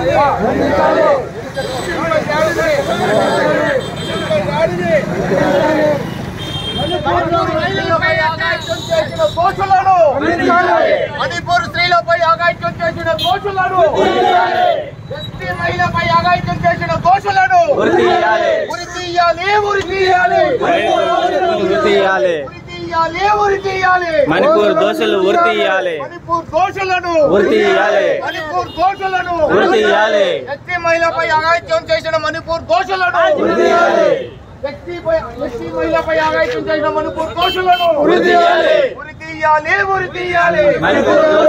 మహిళలపై అఘాయిత్యం చేసిన దోషులను మణిపూర్ స్త్రీలపై అఘాయిత్యం చేసిన దోషులను ఎస్టీ మహిళపై అఘాయిత్యం చేసిన దోషులను ఉరి తీయాలి ఉరి తీయాలి ఉరి తీయాలి ఉరి తీయాలి ఉరి తీయాలి మణిపూర్ దోషులు ఉరి తీయాలి మణిపూర్ దోషులను ఉరి తీయాలి మణిపూర్ దోషులను ఉరి తీయాలి ఎస్టీ మహిళపై అఘాయిత్యం చేసిన మణిపూర్ దోషులను ఎస్టీపై ఎస్టీ మహిళపై అఘాయిత్యం చేసిన మణిపూర్ దోషులను ఉరి తీయాలి ఉరి తీయాలి ఉరి తీయాలి మణిపూర్